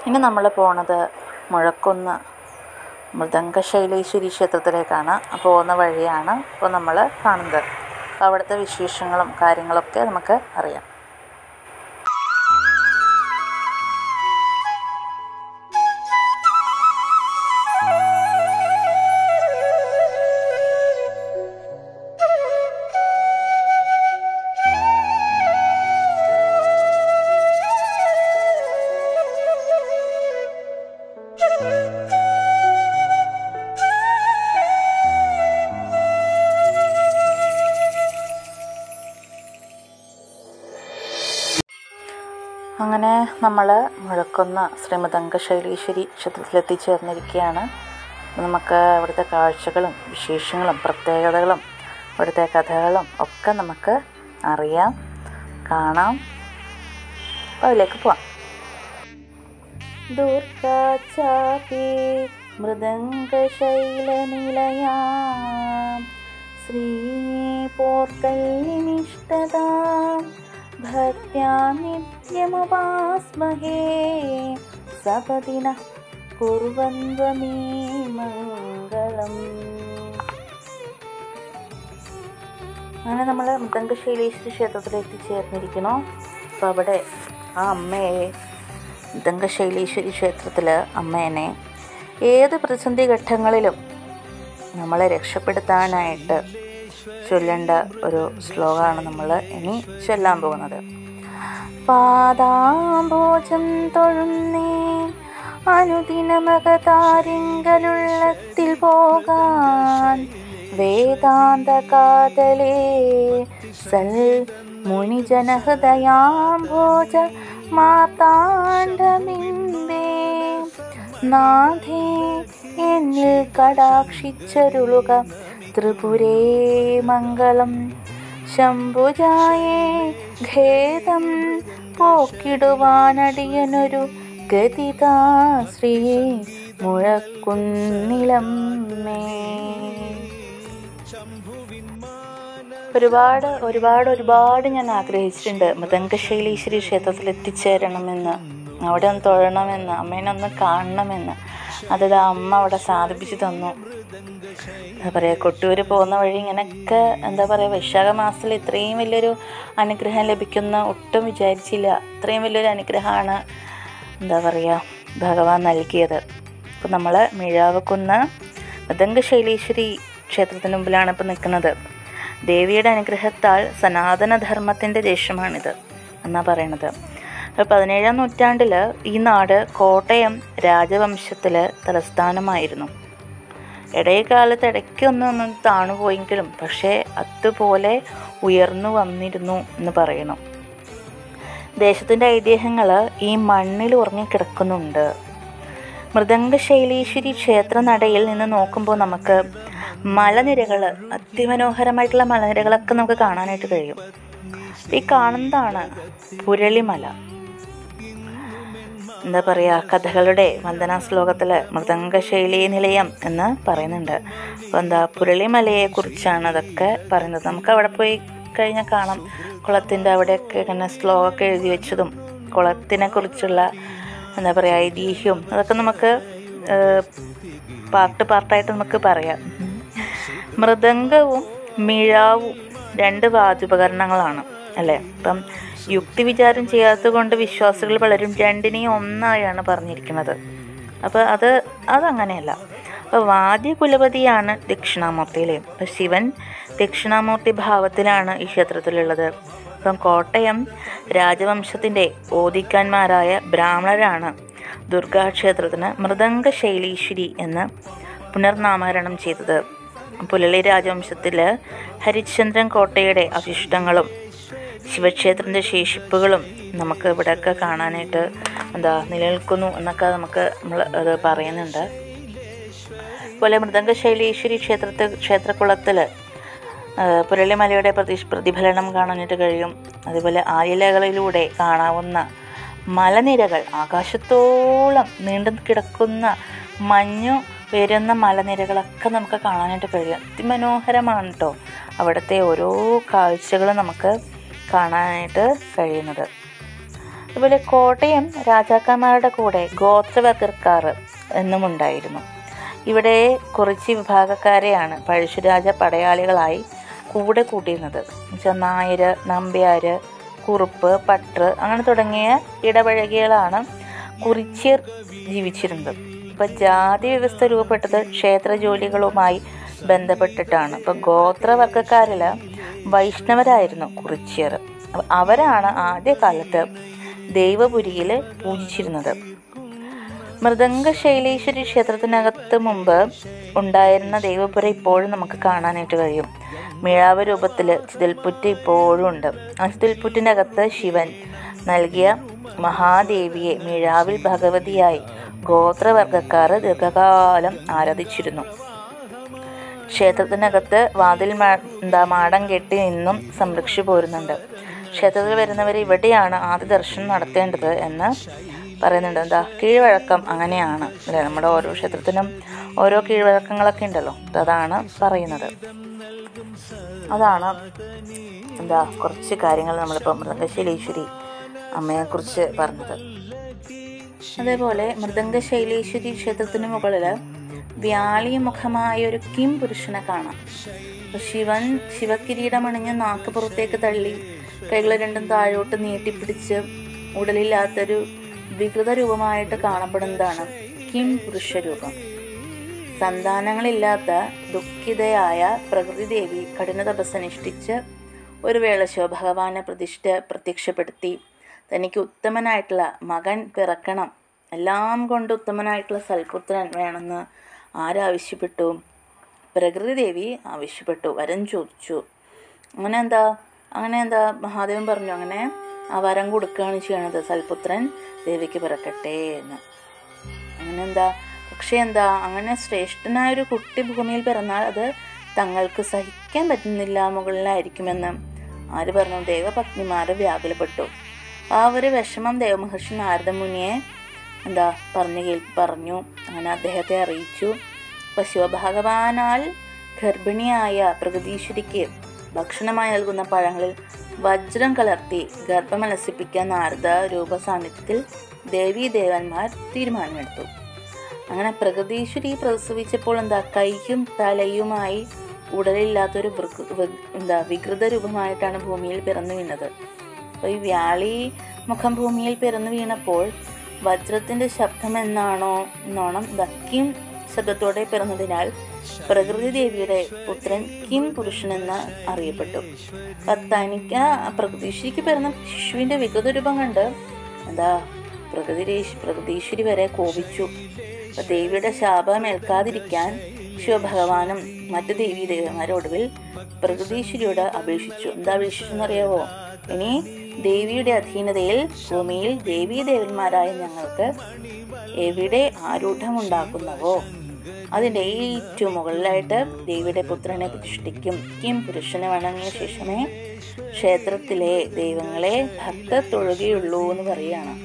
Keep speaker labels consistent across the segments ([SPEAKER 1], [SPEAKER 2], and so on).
[SPEAKER 1] ഇനി നമ്മൾ പോണത് മുഴക്കുന്ന് മൃദംഗശൈലേശ്വരി ക്ഷേത്രത്തിലേക്കാണ് പോകുന്ന വഴിയാണ് ഇപ്പോൾ നമ്മൾ കാണുന്നത് അപ്പോൾ അവിടുത്തെ വിശേഷങ്ങളും കാര്യങ്ങളൊക്കെ നമുക്ക് അറിയാം അങ്ങനെ നമ്മൾ മുഴക്കുന്ന ശ്രീമദംഗ ശൈലീശ്വരി ക്ഷേത്രത്തിൽ എത്തിച്ചേർന്നിരിക്കുകയാണ് നമുക്ക് അവിടുത്തെ കാഴ്ചകളും വിശേഷങ്ങളും പ്രത്യേകതകളും അവിടുത്തെ കഥകളും ഒക്കെ നമുക്ക് അറിയാം കാണാം അപ്പോൾ അതിലേക്ക് പോവാം ദുർഗാചാപി മൃദംഗശൈലനിലയാം ശ്രീ പോർക്കല്ലിനിഷ്ടതാം ഭക്ത്യാ നിത്യമുപാസ്മഹേ സപദിന കുർവന്വമീ മംഗളം അങ്ങനെ നമ്മൾ മൃദംഗശൈലേശ്വരി ക്ഷേത്രത്തിൽ എത്തിച്ചേർന്നിരിക്കുന്നു അപ്പോൾ അവിടെ ആ അമ്മയെ മൃദംഗശൈലേശ്വരി ക്ഷേത്രത്തിൽ അമ്മേനെ ഏത് പ്രതിസന്ധി ഘട്ടങ്ങളിലും നമ്മളെ രക്ഷപ്പെടുത്താനായിട്ട് ചൊല്ലേണ്ട ഒരു ശ്ലോകമാണ് നമ്മൾ ഇനി ചൊല്ലാൻ പോകുന്നത് പാദാംബോജം തൊഴുന്നേ അനുദിനമകതാരിങ്കലുള്ളത്തിൽ പോകാൻ വേദാന്ത കാതലേ സൽ മുനിജനഹൃദയാംഭോജ മാതാണ്ഡമിമ്പേ നാഥേ എന്നിൽ കടാക്ഷിച്ചരുളുക ത്രിപുരേ മംഗളം ശംഭുജായേ ഖേദം പോക്കിടുവാനടിയനൊരു ഗതിതാ ശ്രീ മുഴക്കുന്നിലം മേ ഒരുപാട് ഒരുപാട് ഒരുപാട് ഞാൻ ആഗ്രഹിച്ചിട്ടുണ്ട് മൃദംഗശൈലീശ്വരി ക്ഷേത്രത്തിൽ എത്തിച്ചേരണമെന്ന് അവിടെ ഒന്ന് തൊഴണമെന്ന് അമ്മേനെ ഒന്ന് കാണണമെന്ന് അതത് അമ്മ അവിടെ സാധിപ്പിച്ചു തന്നു എന്താ പറയുക കൊട്ടൂർ പോകുന്ന വഴി ഇങ്ങനെയൊക്കെ എന്താ പറയുക വൈശാഖ മാസത്തിൽ ഇത്രയും വലിയൊരു അനുഗ്രഹം ലഭിക്കുന്ന ഒട്ടും വിചാരിച്ചില്ല ഇത്രയും വലിയൊരു അനുഗ്രഹമാണ് എന്താ പറയുക ഭഗവാൻ നൽകിയത് അപ്പോൾ നമ്മൾ മിഴാവക്കുന്ന് മൃദംഗശൈലീശ്വരി ക്ഷേത്രത്തിന് മുമ്പിലാണ് ഇപ്പോൾ നിൽക്കുന്നത് ദേവിയുടെ അനുഗ്രഹത്താൽ സനാതനധർമ്മത്തിൻ്റെ ദേശമാണിത് എന്നാണ് പറയണത് അപ്പോൾ പതിനേഴാം നൂറ്റാണ്ടിൽ ഈ നാട് കോട്ടയം രാജവംശത്തിൽ തലസ്ഥാനമായിരുന്നു ഇടയകാലത്ത് ഇടയ്ക്കൊന്നും ഒന്ന് താണുപോയെങ്കിലും പക്ഷേ അതുപോലെ ഉയർന്നു വന്നിരുന്നു എന്ന് പറയണം ദേശത്തിൻ്റെ ഐതിഹ്യങ്ങൾ ഈ മണ്ണിൽ ഉറങ്ങിക്കിടക്കുന്നുണ്ട് മൃദംഗശൈലീശ്വരി ക്ഷേത്ര നടയിൽ നിന്ന് നോക്കുമ്പോൾ നമുക്ക് മലനിരകൾ അതിമനോഹരമായിട്ടുള്ള മലനിരകളൊക്കെ നമുക്ക് കാണാനായിട്ട് കഴിയും ഈ കാണുന്നതാണ് പുരളിമല എന്താ പറയുക കഥകളുടെ വന്ദനാ ശ്ലോകത്തിൽ മൃദംഗശൈലി നിലയം എന്ന് പറയുന്നുണ്ട് അപ്പോൾ എന്താ പുരളിമലയെക്കുറിച്ചാണ് അതൊക്കെ പറയുന്നത് നമുക്ക് അവിടെ പോയി കഴിഞ്ഞാൽ കാണാം കുളത്തിൻ്റെ അവിടെയൊക്കെ ഇങ്ങനെ ശ്ലോകമൊക്കെ എഴുതി വെച്ചതും കുളത്തിനെ കുറിച്ചുള്ള എന്താ പറയുക ഐതിഹ്യവും അതൊക്കെ നമുക്ക് പാർട്ട് പാർട്ടായിട്ട് നമുക്ക് പറയാം മൃദംഗവും മിഴാവും രണ്ട് വാദ്യോപകരണങ്ങളാണ് അല്ലേ ഇപ്പം യുക്തി വിചാരം ചെയ്യാത്തത് കൊണ്ട് വിശ്വാസികൾ പലരും രണ്ടിനെയും ഒന്നായാണ് പറഞ്ഞിരിക്കുന്നത് അപ്പോൾ അത് അതങ്ങനെയല്ല അപ്പോൾ വാദ്യകുലപതിയാണ് ദക്ഷിണാമൂർത്തിയിലെ അപ്പം ശിവൻ ദക്ഷിണാമൂർത്തി ഭാവത്തിലാണ് ഈ ക്ഷേത്രത്തിലുള്ളത് ഇപ്പം കോട്ടയം രാജവംശത്തിൻ്റെ ഓദിക്കാന്മാരായ ബ്രാഹ്മണരാണ് ദുർഗാക്ഷേത്രത്തിന് മൃദംഗ ശൈലീശ്വരി എന്ന് പുനർനാമകരണം ചെയ്തത് പുലളി രാജവംശത്തിൽ ഹരിശ്ചന്ദ്രൻ കോട്ടയുടെ അവശിഷ്ടങ്ങളും ശിവക്ഷേത്രത്തിൻ്റെ ശേഷിപ്പുകളും നമുക്ക് ഇവിടെയൊക്കെ കാണാനായിട്ട് എന്താ നിലനിൽക്കുന്നു എന്നൊക്കെ നമുക്ക് നമ്മൾ അത് പറയുന്നുണ്ട് അതുപോലെ മൃദംഗശൈലീശ്വരി ക്ഷേത്രത്തിൽ ക്ഷേത്രക്കുളത്തിൽ പുരളിമലയുടെ പ്രതി പ്രതിഫലനം കാണാനായിട്ട് കഴിയും അതുപോലെ ആയിലകളിലൂടെ കാണാവുന്ന മലനിരകൾ ആകാശത്തോളം നീണ്ടു കിടക്കുന്ന മഞ്ഞു വരുന്ന മലനിരകളൊക്കെ നമുക്ക് കാണാനായിട്ട് കഴിയും അതിമനോഹരമാണ് കേട്ടോ അവിടുത്തെ ഓരോ കാഴ്ചകളും നമുക്ക് കാണാനായിട്ട് കഴിയുന്നത് അതുപോലെ കോട്ടയം രാജാക്കന്മാരുടെ കൂടെ ഗോത്രവർഗക്കാർ എന്നുമുണ്ടായിരുന്നു ഇവിടെ കുറച്ച് വിഭാഗക്കാരെയാണ് പഴശ്ശിരാജ പടയാളികളായി കൂടെ കൂട്ടിയിരുന്നത് എന്നുവെച്ചാൽ നായർ നമ്പ്യാർ കുറുപ്പ് പട്ര് അങ്ങനെ തുടങ്ങിയ ഇടപഴകികളാണ് കുറിച്യർ ജീവിച്ചിരുന്നത് ഇപ്പം ജാതി വ്യവസ്ഥ രൂപപ്പെട്ടത് ക്ഷേത്ര ജോലികളുമായി ബന്ധപ്പെട്ടിട്ടാണ് ഇപ്പം ഗോത്രവർഗക്കാരിൽ വൈഷ്ണവരായിരുന്നു കുറിച്യർ അപ്പൊ അവരാണ് ആദ്യകാലത്ത് ദൈവപുരിയിൽ പൂജിച്ചിരുന്നത് മൃദംഗ ശൈലേശ്വരി ക്ഷേത്രത്തിനകത്ത് മുമ്പ് ഉണ്ടായിരുന്ന ദൈവപുര ഇപ്പോഴും നമുക്ക് കാണാനായിട്ട് കഴിയും മിഴാവ് രൂപത്തിൽ ചിതൽപുറ്റ് ഇപ്പോഴും ഉണ്ട് ആ ചിതൽപുറ്റിനകത്ത് ശിവൻ നൽകിയ മഹാദേവിയെ മിഴാവിൽ ഭഗവതിയായി ഗോത്രവർഗക്കാർ ദീർഘകാലം ആരാധിച്ചിരുന്നു ക്ഷേത്രത്തിനകത്ത് വാതിൽ മാ എന്താ മാടം കെട്ടി നിന്നും സംരക്ഷിച്ചു പോരുന്നുണ്ട് ക്ഷേത്രത്തിൽ വരുന്നവർ ഇവിടെയാണ് ആദ്യ ദർശനം നടത്തേണ്ടത് എന്ന് പറയുന്നുണ്ട് എന്താ കീഴ്വഴക്കം അങ്ങനെയാണ് അല്ലേ നമ്മുടെ ഓരോ ക്ഷേത്രത്തിനും ഓരോ കീഴ്വഴക്കങ്ങളൊക്കെ ഉണ്ടല്ലോ അതാണ് പറയുന്നത് അതാണ് എന്താ കുറച്ച് കാര്യങ്ങൾ നമ്മളിപ്പോൾ മൃദംഗശൈലേശ്വരി അമ്മയെക്കുറിച്ച് പറഞ്ഞത് അതേപോലെ മൃദംഗശൈലേശ്വരി ക്ഷേത്രത്തിന് മുകളിൽ വ്യാളിമുഖമായ ഒരു കിം പുരുഷനെ കാണാം അപ്പൊ ശിവൻ ശിവകിരീടമണിഞ്ഞ് നാക്ക് പുറത്തേക്ക് തള്ളി കൈകൾ രണ്ടും താഴോട്ട് നീട്ടിപ്പിടിച്ച് ഉടലില്ലാത്തൊരു വികൃത രൂപമായിട്ട് കാണപ്പെടുന്നതാണ് കിം പുരുഷരൂപം സന്താനങ്ങളില്ലാത്ത ദുഃഖിതയായ പ്രകൃതി ദേവി കഠിന തപസ്സനുഷ്ഠിച്ച് ഒരു വേള ശിവഭഗവാനെ പ്രതിഷ്ഠ പ്രത്യക്ഷപ്പെടുത്തി തനിക്ക് ഉത്തമനായിട്ടുള്ള മകൻ പിറക്കണം എല്ലാം കൊണ്ട് ഉത്തമനായിട്ടുള്ള സൽപുത്രൻ വേണമെന്ന് ആരാവശ്യപ്പെട്ടു പ്രകൃതി ദേവി ആവശ്യപ്പെട്ടു വരം ചോദിച്ചു അങ്ങനെ എന്താ അങ്ങനെ എന്താ മഹാദേവൻ പറഞ്ഞു അങ്ങനെ ആ വരം കൊടുക്കുകയാണ് ചെയ്യണത് സൽപുത്രൻ ദേവിക്ക് പിറക്കട്ടെ എന്ന് അങ്ങനെ എന്താ പക്ഷേ എന്താ അങ്ങനെ ശ്രേഷ്ഠനായ ഒരു കുട്ടി ഭൂമിയിൽ പിറന്നാൽ അത് തങ്ങൾക്ക് സഹിക്കാൻ പറ്റുന്നില്ല മുകളിലായിരിക്കുമെന്ന് ആര് പറഞ്ഞു ദേവപത്നിമാര് വ്യാകുലപ്പെട്ടു ആ ഒരു വിഷമം ദേവമഹർഷി നാരദമുനിയെ എന്താ പറഞ്ഞു കേൾ പറഞ്ഞു അങ്ങനെ അദ്ദേഹത്തെ അറിയിച്ചു അപ്പോൾ ശിവഭഗവാനാൽ ഗർഭിണിയായ പ്രകൃതീശ്വരിക്ക് ഭക്ഷണമായി നൽകുന്ന പഴങ്ങളിൽ വജ്രം കലർത്തി ഗർഭമലസിപ്പിക്കാൻ നാരദ രൂപ സാന്നിധ്യത്തിൽ ദേവീദേവന്മാർ തീരുമാനമെടുത്തു അങ്ങനെ പ്രകൃതീശ്വരി പ്രസവിച്ചപ്പോൾ എന്താ കൈയും തലയുമായി ഉടലില്ലാത്തൊരു വൃക- വൃ- എന്താ വികൃത രൂപമായിട്ടാണ് ഭൂമിയിൽ പിറന്നു വീണത് അപ്പോൾ ഈ വ്യാളി മുഖം ഭൂമിയിൽ പിറന്നു വീണപ്പോൾ വജ്രത്തിന്റെ ശബ്ദം എന്നാണോ എന്നോണം ദക്കിം ശബ്ദത്തോടെ പിറന്നതിനാൽ പ്രകൃതി ദേവിയുടെ പുത്രൻ കിം പുരുഷൻ എന്ന് അറിയപ്പെട്ടു അപ്പൊ തനിക്ക് പ്രകൃതീശ്വരിക്ക് പിറന്ന ശിശുവിന്റെ വികൃത രൂപം കണ്ട് എന്താ പ്രകൃതി പ്രകൃതീശ്വരി വരെ കോപിച്ചു അപ്പൊ ദേവിയുടെ ശാപം ഏൽക്കാതിരിക്കാൻ ശിവഭഗവാനും മറ്റു ദേവീ ദേവന്മാരും ഒടുവിൽ പ്രകൃതീശ്വരിയോട് അപേക്ഷിച്ചു എന്താ അപേക്ഷിച്ചെന്നറിയാവോ ഇനി ദേവിയുടെ അധീനതയിൽ ഭൂമിയിൽ ദേവീ ദേവന്മാരായ ഞങ്ങൾക്ക് എവിടെ ആരൂഢമുണ്ടാക്കുന്നവോ അതിൻ്റെ ഏറ്റവും മുകളിലായിട്ട് ദേവിയുടെ പുത്രനെ പ്രതിഷ്ഠിക്കും കിം പുരുഷനെ വണങ്ങിയ ശേഷമേ ക്ഷേത്രത്തിലെ ദൈവങ്ങളെ ഭക്തർ തൊഴുകയുള്ളൂ എന്ന് പറയുകയാണ്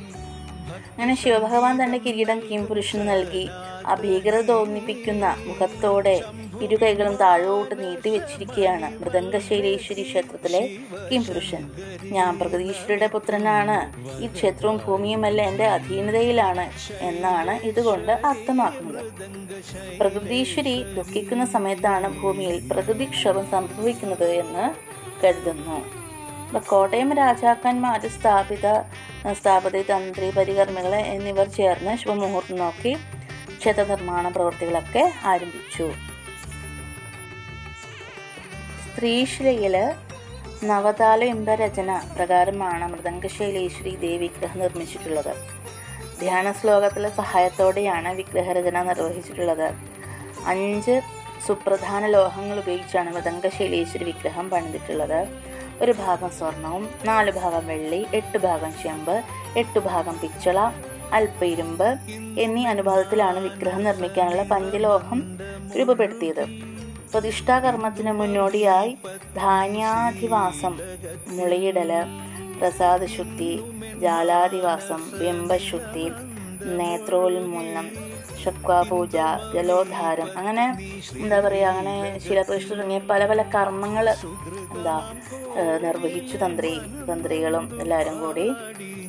[SPEAKER 1] അങ്ങനെ ശിവഭഗവാൻ തന്റെ കിരീടം കിം പുരുഷന് നൽകി ആ ഭീകരത തോന്നിപ്പിക്കുന്ന മുഖത്തോടെ ഇരു കൈകളും താഴോട്ട് നീട്ടി വെച്ചിരിക്കുകയാണ് മൃദംഗശൈലേശ്വരി ക്ഷേത്രത്തിലെ കിം പുരുഷൻ ഞാൻ പ്രകൃതീശ്വരിയുടെ പുത്രനാണ് ഈ ക്ഷേത്രവും ഭൂമിയുമല്ല എൻ്റെ അധീനതയിലാണ് എന്നാണ് ഇതുകൊണ്ട് അർത്ഥമാക്കുന്നത് പ്രകൃതീശ്വരി ദുഃഖിക്കുന്ന സമയത്താണ് ഭൂമിയിൽ പ്രകൃതിക്ഷോഭം സംഭവിക്കുന്നത് എന്ന് കരുതുന്നു ഇപ്പൊ കോട്ടയം രാജാക്കന്മാർ സ്ഥാപിത സ്ഥാപതി തന്ത്രി പരികർമ്മികൾ എന്നിവർ ചേർന്ന് ശുഭമുഹൂർത്തം നോക്കി ക്ഷേത്ര നിർമ്മാണ പ്രവൃത്തികളൊക്കെ ആരംഭിച്ചു സ്ത്രീശിലയിൽ നവതാല ഇമ്പരചന പ്രകാരമാണ് മൃദംഗശൈലേശ്വരി ദേവി വിഗ്രഹം നിർമ്മിച്ചിട്ടുള്ളത് ധ്യാന ശ്ലോകത്തിലെ സഹായത്തോടെയാണ് വിഗ്രഹരചന നിർവഹിച്ചിട്ടുള്ളത് അഞ്ച് സുപ്രധാന ലോഹങ്ങൾ ഉപയോഗിച്ചാണ് മൃദംഗശൈലേശ്വരി വിഗ്രഹം പണിതിട്ടുള്ളത് ഒരു ഭാഗം സ്വർണവും നാല് ഭാഗം വെള്ളി എട്ട് ഭാഗം ചെമ്പ് എട്ട് ഭാഗം പിച്ചള അല്പ ഇരുമ്പ് എന്നീ അനുപാതത്തിലാണ് വിഗ്രഹം നിർമ്മിക്കാനുള്ള പഞ്ചലോഹം രൂപപ്പെടുത്തിയത് പ്രതിഷ്ഠാകർമ്മത്തിന് മുന്നോടിയായി ധാന്യാധിവാസം മുളയിടല് പ്രസാദശുദ്ധി ജാലാധിവാസം ബിംബശുദ്ധി നേത്രോന്മൂലനം ശക്വാപൂജ ജലോദ്ധാരം അങ്ങനെ എന്താ പറയുക അങ്ങനെ ശിലപ്രതിഷ്ഠ തുടങ്ങിയ പല പല കർമ്മങ്ങൾ എന്താ ഏഹ് നിർവഹിച്ചു തന്ത്രി തന്ത്രികളും എല്ലാവരും കൂടി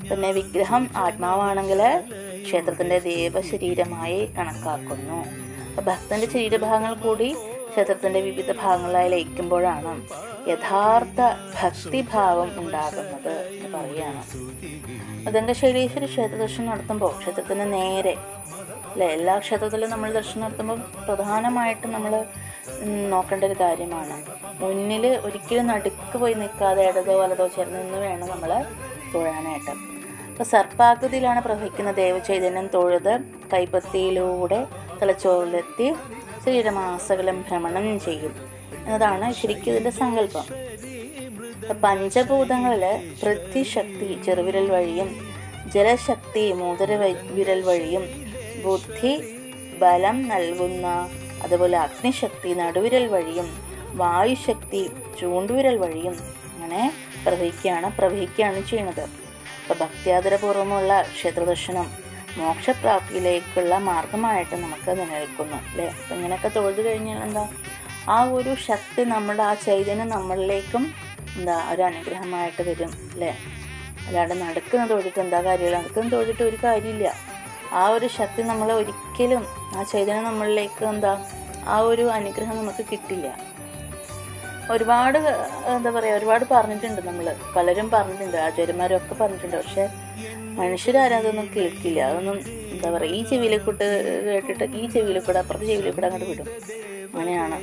[SPEAKER 1] പിന്നെ വിഗ്രഹം ആത്മാവാണെങ്കിൽ ക്ഷേത്രത്തിൻ്റെ ദേവശരീരമായി കണക്കാക്കുന്നു അപ്പോൾ ഭക്തന്റെ ശരീരഭാഗങ്ങൾ കൂടി ക്ഷേത്രത്തിൻ്റെ വിവിധ ഭാഗങ്ങളായി ലയിക്കുമ്പോഴാണ് യഥാർത്ഥ ഭക്തിഭാവം ഉണ്ടാകുന്നത് എന്ന് പറയുകയാണ് മൃദംഗശൈലീശ്വരി ക്ഷേത്ര ദർശനം നടത്തുമ്പോൾ ക്ഷേത്രത്തിന് നേരെ അല്ലെ എല്ലാ ക്ഷേത്രത്തിലും നമ്മൾ ദർശനം നടത്തുമ്പോൾ പ്രധാനമായിട്ടും നമ്മൾ നോക്കേണ്ട ഒരു കാര്യമാണ് മുന്നിൽ ഒരിക്കലും നടുക്ക് പോയി നിൽക്കാതെ ഇടതോ വലതോ ചേർന്ന് നിന്ന് വേണം നമ്മൾ തൊഴാനായിട്ട് അപ്പോൾ സർപ്പാകൃതിയിലാണ് പ്രവഹിക്കുന്ന ദേവചൈതന്യം തൊഴുത് കൈപ്പത്തിയിലൂടെ തലച്ചോറിലെത്തി ശരീരമാസകലം ഭ്രമണം ചെയ്യും എന്നതാണ് ശരിക്കും ഇതിൻ്റെ സങ്കല്പം പഞ്ചഭൂതങ്ങളിൽ പൃഥ്വിശക്തി ചെറുവിരൽ വഴിയും ജലശക്തി മൂതര വിരൽ വഴിയും ബുദ്ധി ബലം നൽകുന്ന അതുപോലെ അഗ്നിശക്തി നടുവിരൽ വഴിയും വായുശക്തി ചൂണ്ടുവിരൽ വഴിയും അങ്ങനെ പ്രവഹിക്കുകയാണ് പ്രവഹിക്കുകയാണ് ചെയ്യുന്നത് അപ്പോൾ ഭക്തിയാദരപൂർവ്വമുള്ള ക്ഷേത്രദർശനം മോക്ഷപ്രാപ്തിയിലേക്കുള്ള മാർഗമായിട്ട് നമുക്ക് നിലനിൽക്കുന്നു അല്ലേ അപ്പം ഇങ്ങനെയൊക്കെ തൊഴുതു കഴിഞ്ഞാൽ എന്താ ആ ഒരു ശക്തി നമ്മുടെ ആ ചൈതന്യം നമ്മളിലേക്കും എന്താ ഒരു അനുഗ്രഹമായിട്ട് വരും അല്ലേ അല്ലാണ്ട് നടക്കുന്ന തൊഴിലിട്ട് എന്താ കാര്യമില്ല നടക്കുന്ന തൊഴിലിട്ട് ഒരു കാര്യമില്ല ആ ഒരു ശക്തി നമ്മൾ ഒരിക്കലും ആ ചൈതന്യം നമ്മളിലേക്ക് എന്താ ആ ഒരു അനുഗ്രഹം നമുക്ക് കിട്ടില്ല ഒരുപാട് എന്താ പറയുക ഒരുപാട് പറഞ്ഞിട്ടുണ്ട് നമ്മൾ പലരും പറഞ്ഞിട്ടുണ്ട് ആചാര്യന്മാരും ഒക്കെ പറഞ്ഞിട്ടുണ്ട് പക്ഷെ മനുഷ്യരാരും അതൊന്നും കേൾക്കില്ല അതൊന്നും എന്താ പറയുക ഈ ചെവിയിൽ കൂട്ട് കേട്ടിട്ട് ഈ ചെവിയിൽ കൂടെ അപ്പുറത്തെ ചെവിയിൽ കൂടെ അങ്ങോട്ട് വിടും അങ്ങനെയാണ്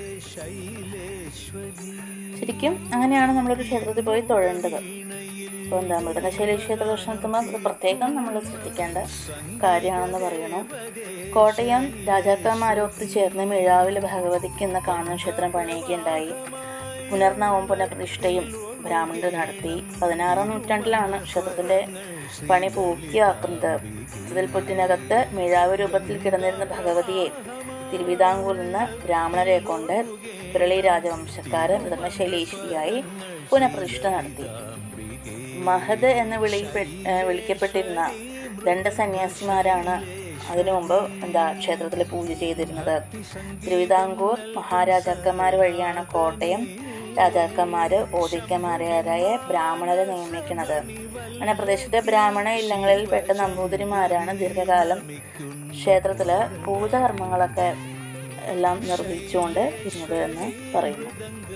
[SPEAKER 1] ശരിക്കും അങ്ങനെയാണ് നമ്മളൊരു ക്ഷേത്രത്തിൽ പോയി തൊഴേണ്ടത് അപ്പോൾ എന്താ മൃദംഗശൈലി ക്ഷേത്ര ദർശനത്തുമ്പോൾ അത് പ്രത്യേകം നമ്മൾ ശ്രദ്ധിക്കേണ്ട കാര്യമാണെന്ന് പറയണു കോട്ടയം രാജാക്കന്മാരൊത്ത് ചേർന്ന് മിഴാവിൽ ഭഗവതിക്ക് ഇന്ന് കാണുന്ന ക്ഷേത്രം പണിയുകയുണ്ടായി പുനർനവം പുനഃപ്രതിഷ്ഠയും ബ്രാഹ്മണർ നടത്തി പതിനാറാം നൂറ്റാണ്ടിലാണ് ക്ഷേത്രത്തിൻ്റെ പണി പൂർത്തിയാക്കുന്നത് ഇതിൽപുറ്റിനകത്ത് മിഴാവ് രൂപത്തിൽ കിടന്നിരുന്ന ഭഗവതിയെ തിരുവിതാംകൂറിൽ നിന്ന് ബ്രാഹ്മണരെ കൊണ്ട് പിരളി രാജവംശക്കാർ മൃദംഗശൈലീശ്വരിയായി പുനഃപ്രതിഷ്ഠ നടത്തി മഹദ് എന്ന് വിളിപ്പെ വിളിക്കപ്പെട്ടിരുന്ന രണ്ട് സന്യാസിമാരാണ് അതിനു മുമ്പ് എന്താ ക്ഷേത്രത്തിൽ പൂജ ചെയ്തിരുന്നത് തിരുവിതാംകൂർ മഹാരാജാക്കന്മാർ വഴിയാണ് കോട്ടയം രാജാക്കന്മാർ ഓദിക്കന്മാരായ ബ്രാഹ്മണരെ നിയമിക്കുന്നത് അങ്ങനെ പ്രദേശത്തെ ബ്രാഹ്മണ ഇല്ലങ്ങളിൽ പെട്ട നമ്പൂതിരിമാരാണ് ദീർഘകാലം ക്ഷേത്രത്തിൽ പൂജകർമ്മങ്ങളൊക്കെ എല്ലാം നിർവഹിച്ചുകൊണ്ട് ഇരുന്നത് എന്ന് പറയുന്നു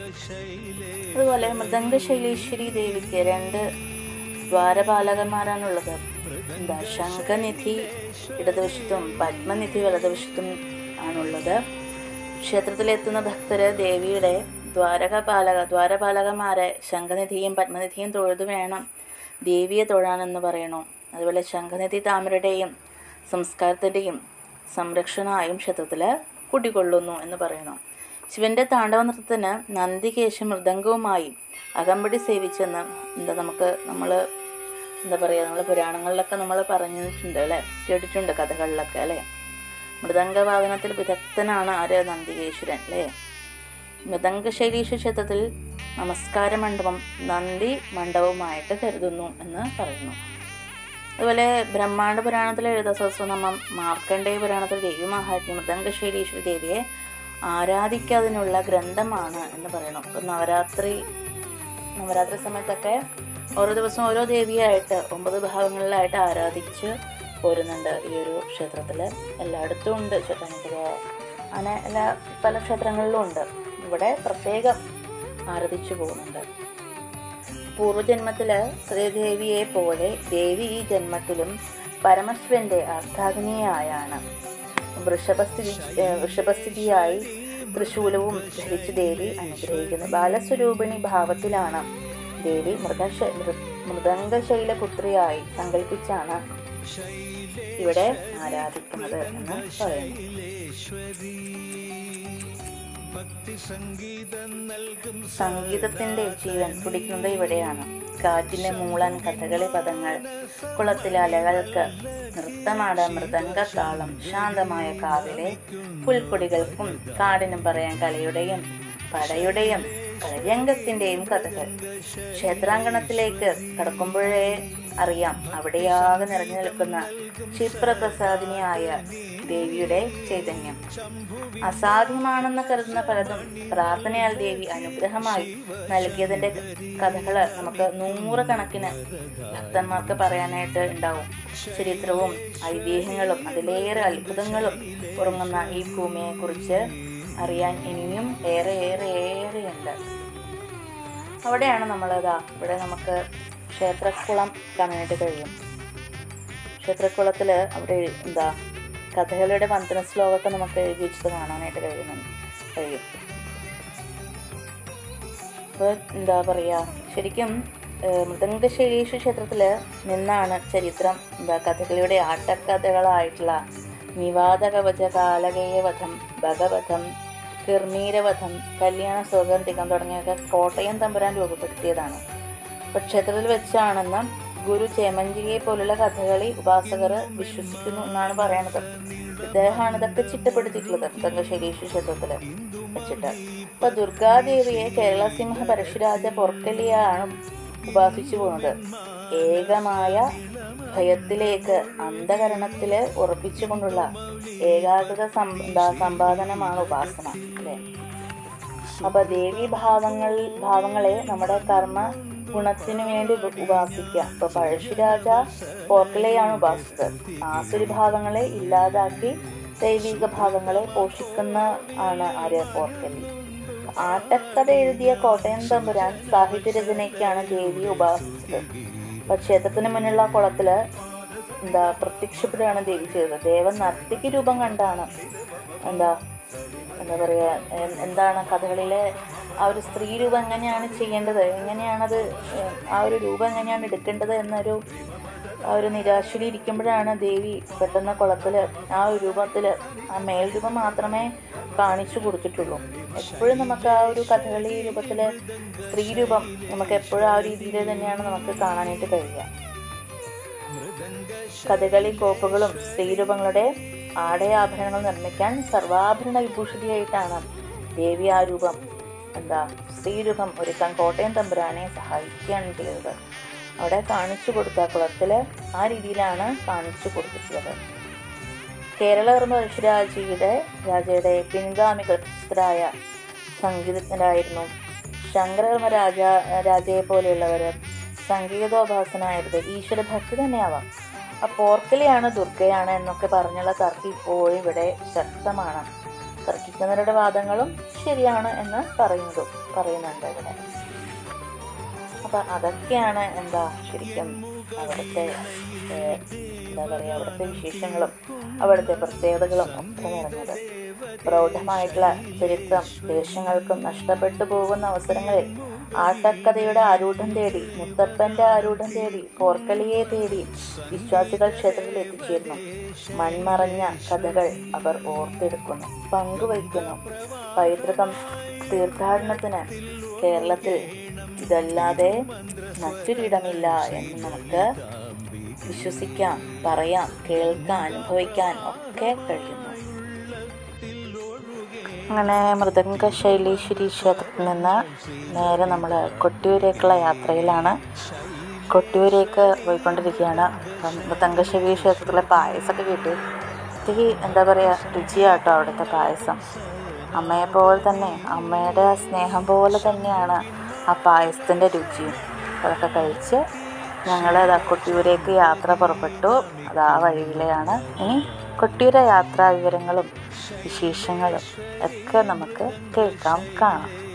[SPEAKER 1] അതുപോലെ മൃദംഗശൈലീശ്വരി ദേവിക്ക് രണ്ട് ദ്വാരപാലകന്മാരാണുള്ളത് എന്താ ശംഖനിധി ഇടതുവശത്തും പത്മനിധി വലതുവശത്തും ആണുള്ളത് ക്ഷേത്രത്തിലെത്തുന്ന ഭക്തര് ദേവിയുടെ ദ്വാരകപാലക ദ്വാരപാലകന്മാരെ ശംഖനിധിയും പത്മനിധിയും തൊഴുതു വേണം ദേവിയെ തൊഴാനെന്ന് പറയണു അതുപോലെ ശംഖനിധി താമരയുടെയും സംസ്കാരത്തിൻ്റെയും സംരക്ഷണമായും ക്ഷേത്രത്തിൽ കുടികൊള്ളുന്നു എന്ന് പറയുന്നു ശിവന്റെ താണ്ഡവ നൃത്തത്തിന് നന്ദികേശ മൃദംഗവുമായി അകമ്പടി സേവിച്ചെന്ന് എന്താ നമുക്ക് നമ്മൾ എന്താ പറയുക നമ്മൾ പുരാണങ്ങളിലൊക്കെ നമ്മൾ പറഞ്ഞിട്ടുണ്ട് അല്ലേ കേട്ടിട്ടുണ്ട് കഥകളിലൊക്കെ അല്ലേ മൃദംഗവാദനത്തിൽ വിദഗ്ധനാണ് ആര് നന്ദികേശ്വരൻ അല്ലേ മൃദംഗശൈലീശ്വര ക്ഷേത്രത്തിൽ നമസ്കാര മണ്ഡപം നന്ദി മണ്ഡപവുമായിട്ട് കരുതുന്നു എന്ന് പറയുന്നു അതുപോലെ ബ്രഹ്മാണ്ഡ പുരാണത്തിലെ എഴുത സഹസ്രനാമം മാർക്കണ്ഡേയ പുരാണത്തിൽ ദേവി മഹാത്മ്യം മൃദംഗശൈലീശ്വരി ദേവിയെ ആരാധിക്കാതിനുള്ള ഗ്രന്ഥമാണ് എന്ന് പറയണം ഇപ്പം നവരാത്രി നവരാത്രി സമയത്തൊക്കെ ഓരോ ദിവസം ഓരോ ദേവിയായിട്ട് ഒമ്പത് ഭാഗങ്ങളിലായിട്ട് ആരാധിച്ച് പോരുന്നുണ്ട് ഈ ഒരു ക്ഷേത്രത്തിൽ എല്ലായിടത്തും ഉണ്ട് ക്ഷേത്രത്തിൽ അങ്ങനെ എല്ലാ പല ക്ഷേത്രങ്ങളിലും ഉണ്ട് ഇവിടെ പ്രത്യേകം ആരാധിച്ചു പോകുന്നുണ്ട് പൂർവ്വജന്മത്തിൽ ശ്രീദേവിയെ പോലെ ദേവി ഈ ജന്മത്തിലും പരമശിവന്റെ അർത്ഥാഗ്നിയായാണ് വൃഷഭസ്ഥിതി വൃഷഭസ്ഥിതിയായി തൃശൂലവും ധരിച്ച് ദേവി അനുഗ്രഹിക്കുന്നു ബാലസ്വരൂപിണി ഭാവത്തിലാണ് ദേവി മൃഗശ മൃദംഗശൈലപുത്രിയായി സങ്കല്പിച്ചാണ് ഇവിടെ ആരാധിക്കുന്നത് എന്ന് പറയുന്നു സംഗീതത്തിന്റെ ജീവൻ തുടിക്കുന്നത് ഇവിടെയാണ് കാറ്റിന്റെ മൂളൻ കഥകളി പദങ്ങൾ കുളത്തിലെ അലകൾക്ക് നൃത്തമാട മൃദംഗ താളം ശാന്തമായ കാവിലെ പുൽക്കൊടികൾക്കും കാടിനും പറയാൻ കളിയുടെയും പടയുടെയും കളരംഗത്തിന്റെയും കഥകൾ ക്ഷേത്രാങ്കണത്തിലേക്ക് കടക്കുമ്പോഴേ അറിയാം അവിടെയാകെ നിറഞ്ഞു നിൽക്കുന്ന ക്ഷിപ്രപ്രസാദിനിയായ ദേവിയുടെ ചൈതന്യം അസാധ്യമാണെന്ന് കരുതുന്ന പലതും പ്രാർത്ഥനയാൽ ദേവി അനുഗ്രഹമായി നൽകിയതിൻ്റെ കഥകൾ നമുക്ക് നൂറുകണക്കിന് ഭക്തന്മാർക്ക് പറയാനായിട്ട് ഉണ്ടാവും ചരിത്രവും ഐതിഹ്യങ്ങളും അതിലേറെ അത്ഭുതങ്ങളും ഉറങ്ങുന്ന ഈ ഭൂമിയെക്കുറിച്ച് അറിയാൻ ഇനിയും ഏറെ ഏറെ ഏറെയുണ്ട് അവിടെയാണ് നമ്മളിതാ ഇവിടെ നമുക്ക് ക്ഷേത്രക്കുളം കാണാനായിട്ട് കഴിയും ക്ഷേത്രക്കുളത്തിൽ അവിടെ എന്താ കഥകളുടെ വന്ദന ശ്ലോകമൊക്കെ നമുക്ക് എഴുതി വെച്ചത് കാണാനായിട്ട് കഴിയുന്നുണ്ട് കഴിയും അപ്പോൾ എന്താ പറയുക ശരിക്കും ഏഹ്, മൃദംഗശൈലീശ്വര ക്ഷേത്രത്തിൽ നിന്നാണ് ചരിത്രം എന്താ കഥകളിയുടെ ആട്ടക്കഥകളായിട്ടുള്ള നിവാദകവച കാലകേയവധം ഭഗവധം കിർമീരവധം കല്യാണ സുഗന്ധികം തുടങ്ങിയൊക്കെ കോട്ടയം തമ്പുരാൻ രൂപപ്പെടുത്തിയതാണ് അപ്പോൾ ക്ഷേത്രത്തിൽ വെച്ചാണെന്ന് ഗുരു ചേമഞ്ചിയെ പോലുള്ള കഥകളി ഉപാസകർ വിശ്വസിക്കുന്നു എന്നാണ് പറയണത് ഇദ്ദേഹമാണ് ഇതൊക്കെ ചിട്ടപ്പെടുത്തിയിട്ടുള്ളത് തങ്കശരീശ്വര ക്ഷേത്രത്തിൽ വെച്ചിട്ട് അപ്പൊ ദുർഗാദേവിയെ കേരള സിംഹ പരശുരാജ പൊർക്കലിയാണ് ഉപാസിച്ചു പോകുന്നത് ഏകമായ ഭയത്തിലേക്ക് അന്ധകരണത്തില് ഉറപ്പിച്ചുകൊണ്ടുള്ള ഏകാഗ്രത സം- എന്താ സമ്പാദനമാണ് ഉപാസന അല്ലേ അപ്പൊ ദേവി ഭാവങ്ങൾ ഭാവങ്ങളെ നമ്മുടെ കർമ്മ ഗുണത്തിനു വേണ്ടി ഉപ- ഉപാസിക്കാം ഇപ്പൊ പഴശ്ശിരാജ പോർക്കലെയാണ് ഉപാസിച്ചത് ആസുരി ഭാവങ്ങളെ ഇല്ലാതാക്കി ദൈവിക ഭാവങ്ങളെ പോഷിക്കുന്ന ആണ് ആര്യ പോർക്കലി ആട്ടക്കഥ എഴുതിയ കോട്ടയം തമ്പുരാൻ സാഹിത്യരചനയ്ക്കാണ് ദേവിയെ ഉപാസിച്ചത് അപ്പൊ ക്ഷേത്രത്തിന് മുന്നിലുള്ള കുളത്തില് എന്താ പ്രത്യക്ഷപ്പെടുകയാണ് ദേവി ചെയ്തത് ദേവൻ നർത്തകി രൂപം കണ്ടാണ് എന്താ എന്താ പറയുക എ- എന്താണ് കഥകളിലെ ആ ഒരു സ്ത്രീ രൂപം എങ്ങനെയാണ് ചെയ്യേണ്ടത് എങ്ങനെയാണത് ഏഹ്, ആ ഒരു രൂപം എങ്ങനെയാണ് എടുക്കേണ്ടത് എന്നൊരു ആ ഒരു നിരാശയിൽ ഇരിക്കുമ്പോഴാണ് ദേവി പെട്ടെന്ന് കുളത്തിൽ ആ ഒരു രൂപത്തിൽ ആ മേൽരൂപം മാത്രമേ കാണിച്ചു കൊടുത്തിട്ടുള്ളൂ എപ്പോഴും നമുക്ക് ആ ഒരു കഥകളി രൂപത്തിൽ സ്ത്രീ രൂപം നമുക്ക് എപ്പോഴും ആ ഒരു രീതിയിൽ തന്നെയാണ് നമുക്ക് കാണാനായിട്ട് കഴിയുക കഥകളി കോപ്പുകളും സ്ത്രീരൂപങ്ങളുടെ ആടയാഭരണങ്ങൾ നിർമ്മിക്കാൻ സർവാഭരണ വിഭൂഷിതയായിട്ടാണ് ദേവി ആ രൂപം എന്താ സ്ത്രീരൂപം ഒരുക്കാൻ കോട്ടയം തമ്പുരാനെ സഹായിക്കുകയാണ് ചെയ്തത് അവിടെ കാണിച്ചു കൊടുത്ത കുളത്തിൽ ആ രീതിയിലാണ് കാണിച്ചു കൊടുത്തിട്ടുള്ളത് കേരളവർമ്മ പരശുരാജിയുടെ രാജയുടെ പിൻഗാമി പ്രശസ്തരായ സംഗീതജ്ഞരായിരുന്നു ശങ്കരവർമ്മ രാജ രാജയെ പോലെയുള്ളവർ സംഗീതോപാസനായത് ഈശ്വരഭക്തി തന്നെയാവാം ആ പോർക്കലിയാണ് ദുർഗയാണ് എന്നൊക്കെ പറഞ്ഞുള്ള തർക്കം ഇപ്പോഴും ഇവിടെ ശക്തമാണ് തർക്കിക്കുന്നവരുടെ വാദങ്ങളും ശരിയാണ് എന്ന് പറയുന്നു പറയുന്നുണ്ട് ഇവിടെ അപ്പൊ അതൊക്കെയാണ് എന്താ ശരിക്കും അവിടുത്തെ ഏഹ്, എന്താ പറയുക അവിടുത്തെ വിശേഷങ്ങളും അവിടുത്തെ പ്രത്യേകതകളും ഒക്കെ നിറഞ്ഞത് പ്രൗഢമായിട്ടുള്ള ചരിത്രം ദേശങ്ങൾക്കും നഷ്ടപ്പെട്ടു പോകുന്ന അവസരങ്ങളിൽ ആട്ടക്കഥയുടെ ആരൂഢം തേടി മുത്തപ്പന്റെ ആരൂഢം തേടി പോർക്കളിയെ തേടി വിശ്വാസികൾ ക്ഷേത്രത്തിൽ എത്തിച്ചേരുന്നു മൺമറഞ്ഞ കഥകൾ അവർ ഓർത്തെടുക്കുന്നു പങ്കുവയ്ക്കുന്നു പൈതൃകം തീർത്ഥാടനത്തിന് കേരളത്തിൽ ഇതല്ലാതെ മറ്റൊരിടമില്ല എന്ന് നമുക്ക് വിശ്വസിക്കാം പറയാം കേൾക്കാൻ അനുഭവിക്കാൻ ഒക്കെ കഴിയുന്നു അങ്ങനെ മൃദംഗ ശൈലീശ്വരി ക്ഷേത്രത്തിൽ നിന്ന് നേരെ നമ്മൾ കൊട്ടിയൂരേക്കുള്ള യാത്രയിലാണ് കൊട്ടിയൂരേക്ക് പോയിക്കൊണ്ടിരിക്കുകയാണ് അപ്പം മൃദംഗ ശൈലി ക്ഷേത്രത്തിലെ പായസമൊക്കെ കിട്ടി ഒത്തിരി എന്താ പറയുക രുചിയാട്ടോ അവിടുത്തെ പായസം അമ്മയെ പോലെ തന്നെ അമ്മയുടെ ആ സ്നേഹം പോലെ തന്നെയാണ് ആ പായസത്തിൻ്റെ രുചിയും അതൊക്കെ കഴിച്ച് ഞങ്ങൾ അതാ കൊട്ടിയൂരേക്ക് യാത്ര പുറപ്പെട്ടു അത് ആ വഴിയിലെയാണ് ഇനി കൊട്ടിയൂര യാത്രാ വിവരങ്ങളും വിശേഷങ്ങളും ഒക്കെ നമുക്ക് കേൾക്കാം കാണാം